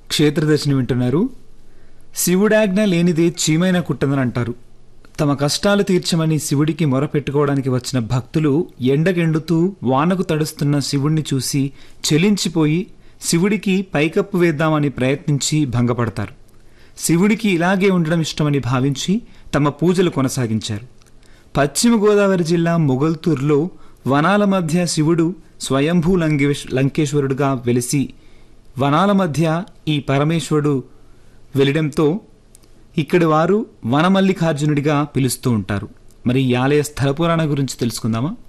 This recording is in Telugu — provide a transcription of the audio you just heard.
క్షేత్రదర్శిని వింటున్నారు శివుడాజ్ఞ లేనిదే చీమైన కుట్టదని అంటారు తమ కష్టాలు తీర్చమని శివుడికి మొరపెట్టుకోవడానికి వచ్చిన భక్తులు ఎండగెండుతూ వానకు తడుస్తున్న శివుణ్ణి చూసి చెలించిపోయి శివుడికి పైకప్పు వేద్దామని ప్రయత్నించి భంగపడతారు శివుడికి ఇలాగే ఉండడం ఇష్టమని భావించి తమ పూజలు కొనసాగించారు పశ్చిమ గోదావరి జిల్లా మొగల్తూరులో వనాల మధ్య శివుడు స్వయంభూ లంకేశ్ లంకేశ్వరుడుగా వెలిసి వనాల మధ్య ఈ పరమేశ్వరుడు వెలిడంతో ఇక్కడి వారు వనమల్లికార్జునుడిగా పిలుస్తూ ఉంటారు మరి ఈ ఆలయ స్థల పురాణ గురించి తెలుసుకుందామా